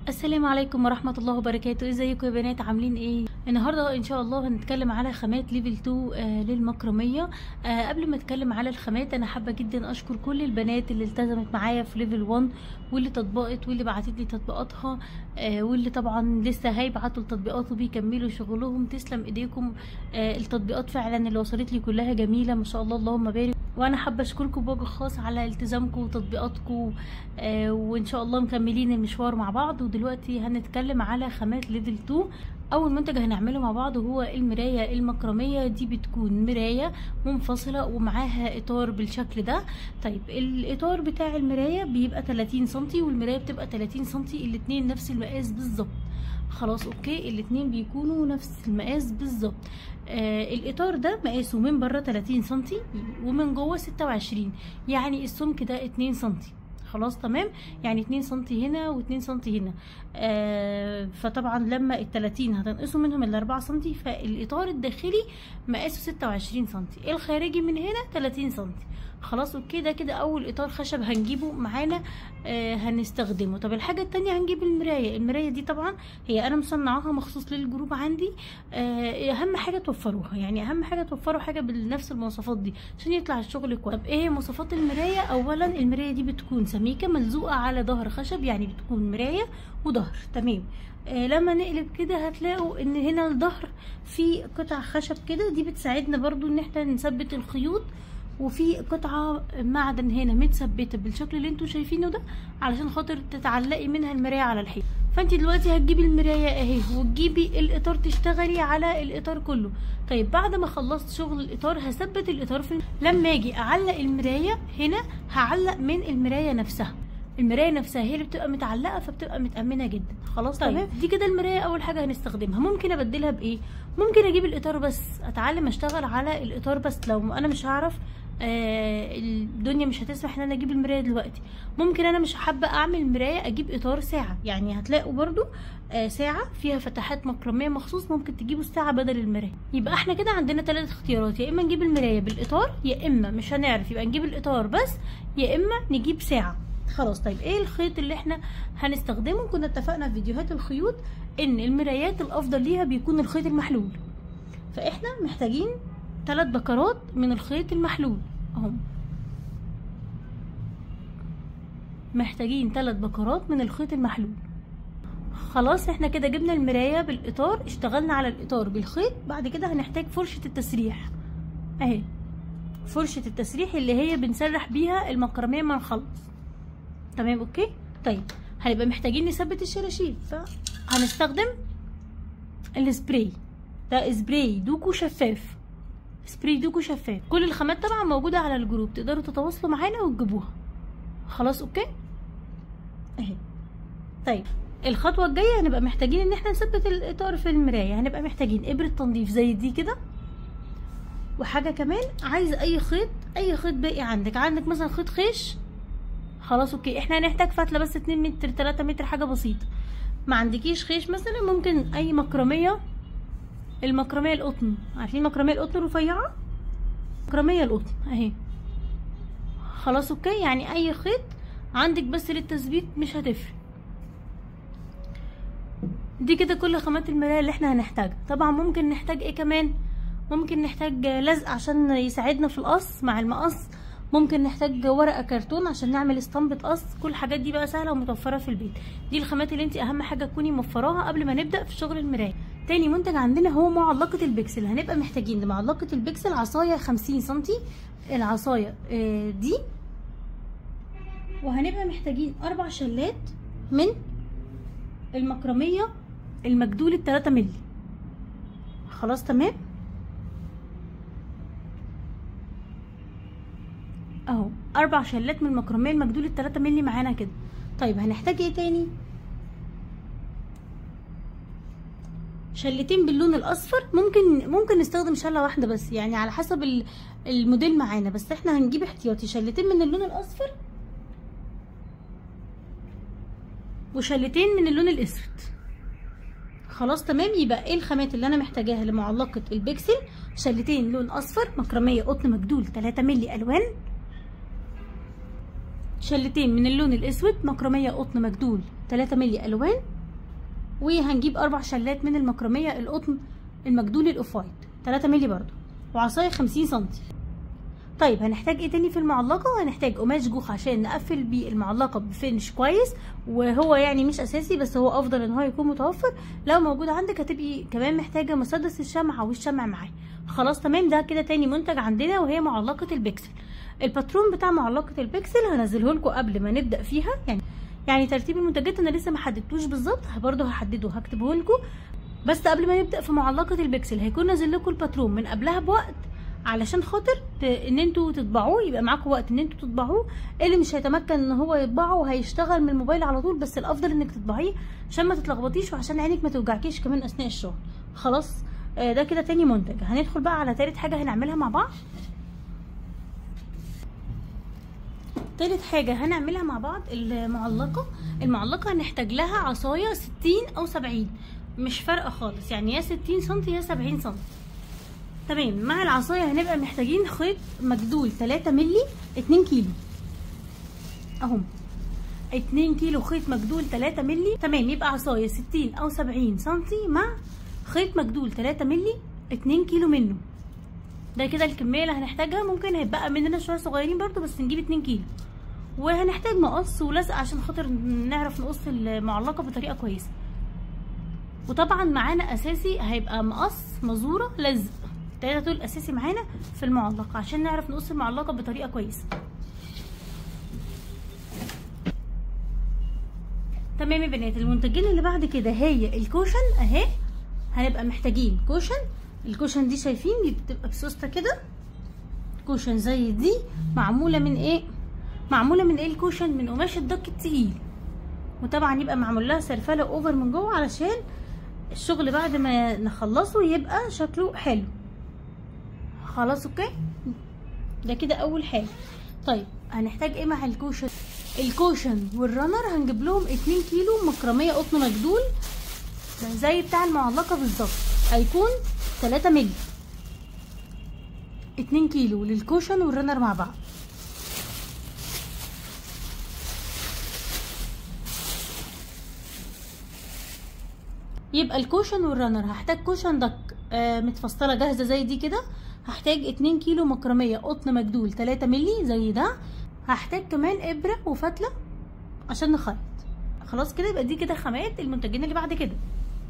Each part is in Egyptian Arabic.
السلام عليكم ورحمة الله وبركاته ازيكم يا بنات عاملين ايه النهاردة ان شاء الله هنتكلم على خامات ليفل 2 آه للمكرمية آه قبل ما اتكلم على الخامات انا حابة جدا اشكر كل البنات اللي التزمت معايا في ليفل 1 واللي تطبقت واللي بعتت لي تطبيقاتها آه واللي طبعا لسه هيبعتوا التطبيقات وبيكملوا شغلهم تسلم ايديكم آه التطبيقات فعلا اللي وصلت لي كلها جميلة ما شاء الله اللهم بارك وانا حابة اشكركم بوجه خاص على التزامكم وتطبيقاتكم آه وان شاء الله مكملين المشوار مع بعض ودلوقتي هنتكلم على خامات ليفل 2 اول منتج هنعمله مع بعض هو المرايه المكرميه دي بتكون مرايه منفصله ومعاها اطار بالشكل ده طيب الاطار بتاع المرايه بيبقى 30 سم والمرايه بتبقى 30 سم الاتنين نفس المقاس بالظبط خلاص اوكي الاتنين بيكونوا نفس المقاس بالظبط آه الاطار ده مقاسه من بره 30 سم ومن جوه 26 يعني السمك ده 2 سم خلاص تمام يعني 2 سم هنا و2 سم هنا آه فطبعا لما ال 30 هتنقصوا منهم ال 4 سم فالاطار الداخلي مقاسه 26 سم الخارجي من هنا 30 سم خلاص اوكي ده كده اول اطار خشب هنجيبه معانا آه هنستخدمه طب الحاجه التانية هنجيب المرايه المرايه دي طبعا هي انا مصنعاها مخصوص للجروب عندي آه اهم حاجه توفروها يعني اهم حاجه توفروا حاجه بنفس المواصفات دي عشان يطلع الشغل كويس طب ايه هي مواصفات المرايه اولا المرايه دي بتكون سميكه ملزوقه على ظهر خشب يعني بتكون مرايه وظهر تمام آه لما نقلب كده هتلاقوا ان هنا الظهر في قطع خشب كده دي بتساعدنا برضو ان احنا نثبت الخيوط وفي قطعة معدن هنا متثبتة بالشكل اللي انتوا شايفينه ده علشان خاطر تتعلقي منها المراية على الحيط فانت دلوقتي هتجيبي المراية اهي وتجيبي الاطار تشتغلي على الاطار كله طيب بعد ما خلصت شغل الاطار هثبت الاطار في لما اجي اعلق المراية هنا هعلق من المراية نفسها المرايه نفسها هي اللي بتبقى متعلقه فبتبقى متامنه جدا خلاص طيب تمام دي كده المرايه اول حاجه هنستخدمها ممكن ابدلها بايه ممكن اجيب الاطار بس اتعلم اشتغل على الاطار بس لو انا مش هعرف آه الدنيا مش هتسمح ان انا اجيب المرايه دلوقتي ممكن انا مش حابه اعمل مرايه اجيب اطار ساعه يعني هتلاقوا برضو آه ساعه فيها فتحات مكرميه مخصوص ممكن تجيبوا الساعه بدل المرايه يبقى احنا كده عندنا ثلاث اختيارات يا اما نجيب المرايه بالاطار يا اما مش هنعرف يبقى نجيب الاطار بس يا اما نجيب ساعه خلاص طيب ايه الخيط اللي احنا هنستخدمه كنا اتفقنا في فيديوهات الخيوط ان المرايات الافضل ليها بيكون الخيط المحلول فاحنا محتاجين ثلاث بكرات من الخيط المحلول اهم محتاجين ثلاث بكرات من الخيط المحلول خلاص احنا كده جبنا المراية بالاطار اشتغلنا على الاطار بالخيط بعد كده هنحتاج فرشة التسريح اهي فرشة التسريح اللي هي بنسرح بيها المكرمية ما نخلص تمام اوكي طيب هنبقى محتاجين نثبت الشراشيب فهنستخدم السبراي ده سبراي دوكو شفاف سبراي دوكو شفاف كل الخامات طبعا موجوده على الجروب تقدروا تتواصلوا معانا وتجيبوها خلاص اوكي اهي طيب الخطوه الجايه هنبقى محتاجين ان احنا نثبت الاطار في المرايه هنبقى محتاجين ابره تنظيف زي دي كده وحاجه كمان عايزه اي خيط اي خيط باقي عندك عندك مثلا خيط خيش خلاص اوكي احنا هنحتاج فتله بس 2 متر 3 متر حاجه بسيطه ما عندكيش خيش مثلا ممكن اي مكرميه المكرميه القطن عارفين مكرميه القطن الرفيعه مكرميه القطن اهي خلاص اوكي يعني اي خيط عندك بس للتثبيت مش هتفرق دي كده كل خامات المرايه اللي احنا هنحتاجها طبعا ممكن نحتاج ايه كمان ممكن نحتاج لزق عشان يساعدنا في القص مع المقص ممكن نحتاج ورقه كرتون عشان نعمل اسطمبه قص كل الحاجات دي بقى سهله ومتوفره في البيت دي الخامات اللي انت اهم حاجه تكوني موفراها قبل ما نبدا في شغل المرايه تاني منتج عندنا هو معلقه البكسل هنبقى محتاجين لمعلقه البكسل عصايه 50 سم العصايه دي وهنبقى محتاجين اربع شلات من المكرميه المجدول ال 3 مللي خلاص تمام اهو اربع شلات من المكرميه المجدول ال 3 مللي معانا كده طيب هنحتاج ايه تاني شلتين باللون الاصفر ممكن ممكن نستخدم شله واحده بس يعني على حسب الموديل معانا بس احنا هنجيب احتياطي شلتين من اللون الاصفر وشلتين من اللون الاسود خلاص تمام يبقى ايه الخامات اللي انا محتاجاها لمعلقه البكسل شلتين لون اصفر مكرميه قطن مجدول 3 مللي الوان شلتين من اللون الاسود مكرميه قطن مجدول 3 مللي الوان وهنجيب اربع شلات من المكرميه القطن المجدول الاوف وايت 3 مللي برضو وعصايه 50 سنتي طيب هنحتاج ايه تاني في المعلقه هنحتاج قماش جوخ عشان نقفل بيه المعلقه بفينش كويس وهو يعني مش اساسي بس هو افضل ان هو يكون متوفر لو موجود عندك هتبقي كمان محتاجه مسدس الشمع والشمع معاه خلاص تمام ده كده تاني منتج عندنا وهي معلقه البكسل الباترون بتاع معلقه البكسل هنزله لكم قبل ما نبدا فيها يعني يعني ترتيب المنتجات انا لسه ما حددتوش بالظبط برضه هحدده هكتبه لكم بس قبل ما نبدا في معلقه البكسل هيكون نازل لكم الباترون من قبلها بوقت علشان خاطر ت... ان انتوا تطبعوه يبقى معاكم وقت ان انتوا تطبعوه اللي مش هيتمكن ان هو يطبعه هيشتغل من الموبايل على طول بس الافضل انك تطبعيه عشان ما تتلخبطيش وعشان عينك ما توجعكيش كمان اثناء الشغل خلاص آه ده كده تاني منتج هندخل بقى على تالت حاجه هنعملها مع بعض تالت حاجة هنعملها مع بعض المعلقة المعلقة هنحتاج لها عصاية ستين أو سبعين مش فارقة خالص يعني يا ستين سنتي يا سبعين سنتي تمام مع العصاية هنبقى محتاجين خيط مجدول تلاتة ملي اتنين كيلو اهم اتنين كيلو خيط مجدول تلاتة ملي تمام يبقى عصاية ستين أو سبعين سنتي مع خيط مجدول تلاتة ملي اتنين كيلو منه ده كده الكمية اللي هنحتاجها ممكن هيبقى مننا شوية صغيرين برضو بس نجيب اتنين كيلو وهنحتاج مقص ولزق عشان خاطر نعرف نقص المعلقة بطريقة كويسة وطبعا معانا اساسي هيبقى مقص مزورة لزق التلاتة دول اساسي معانا في المعلقة عشان نعرف نقص المعلقة بطريقة كويسة تمام يا بنات المنتجين اللي بعد كده هي الكوشن اهي هنبقى محتاجين كوشن الكوشن دي شايفين دي بتبقى بسوسته كده كوشن زي دي معموله من ايه معموله من ايه الكوشن من قماش الدك التقيل وطبعا يبقى معمول لها سرفله اوفر من جوه علشان الشغل بعد ما نخلصه يبقى شكله حلو خلاص اوكي ده كده اول حاجه طيب هنحتاج ايه مع الكوشن الكوشن والرنر هنجيب لهم 2 كيلو مكرميه قطن مجدول زي بتاع المعلقه بالظبط هيكون 3 مللي 2 كيلو للكوشن والرنر مع بعض يبقى الكوشن والرنر هحتاج كوشن دك آه متفصله جاهزه زي دي كده هحتاج 2 كيلو مكرميه قطن مجدول 3 مللي زي ده هحتاج كمان ابره وفتله عشان نخيط خلاص كده يبقى دي كده خامات المنتجين اللي بعد كده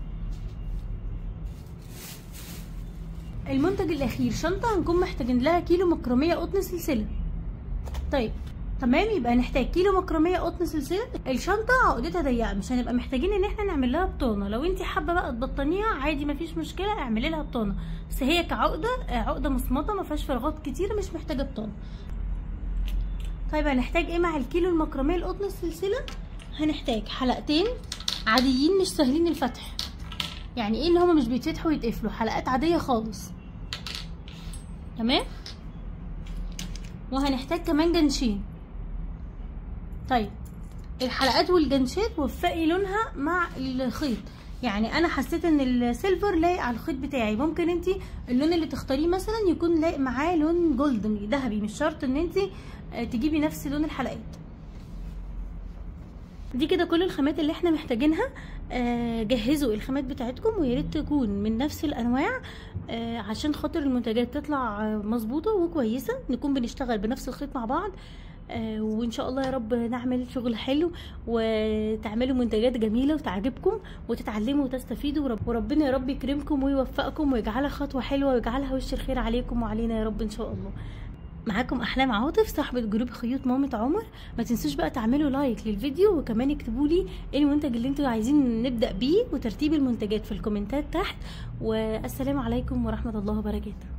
المنتج الاخير شنطه هنكون محتاجين لها كيلو مكرميه قطن سلسله طيب تمام يبقى هنحتاج كيلو مكرميه قطن سلسله الشنطه عقدتها ضيقه مش هنبقى محتاجين ان احنا نعمل لها بطانه لو انت حابه بقى تبطنيها عادي مفيش مشكله اعملي لها بطانه بس هي كعقده عقده مصمطه ما فيهاش فراغات كتير مش محتاجه بطانه طيب هنحتاج ايه مع الكيلو المكرميه القطن السلسله هنحتاج حلقتين عاديين مش سهلين الفتح يعني ايه اللي هما مش بيتفتحوا ويتقفلوا حلقات عاديه خالص تمام وهنحتاج كمان جنشين طيب الحلقات والجنشات وفقي لونها مع الخيط يعني انا حسيت ان السيلفر لايق على الخيط بتاعي ممكن انت اللون اللي تختاريه مثلا يكون لايق معاه لون جولدن ذهبي مش شرط ان انت تجيبي نفس لون الحلقات دي كده كل الخامات اللي احنا محتاجينها آه جهزوا الخامات بتاعتكم ويا ريت تكون من نفس الانواع آه عشان خاطر المنتجات تطلع مظبوطه وكويسه نكون بنشتغل بنفس الخيط مع بعض آه وان شاء الله يا رب نعمل شغل حلو وتعملوا منتجات جميله وتعجبكم وتتعلموا وتستفيدوا وربنا يا رب يكرمكم ويوفقكم ويجعلها خطوه حلوه ويجعلها وش الخير عليكم وعلينا يا رب ان شاء الله معاكم احلام عاطف صاحبه جروب خيوط مامة عمر ما تنسوش بقى تعملوا لايك للفيديو وكمان اكتبوا لي ايه المنتج اللي انتوا عايزين نبدا بيه وترتيب المنتجات في الكومنتات تحت والسلام عليكم ورحمه الله وبركاته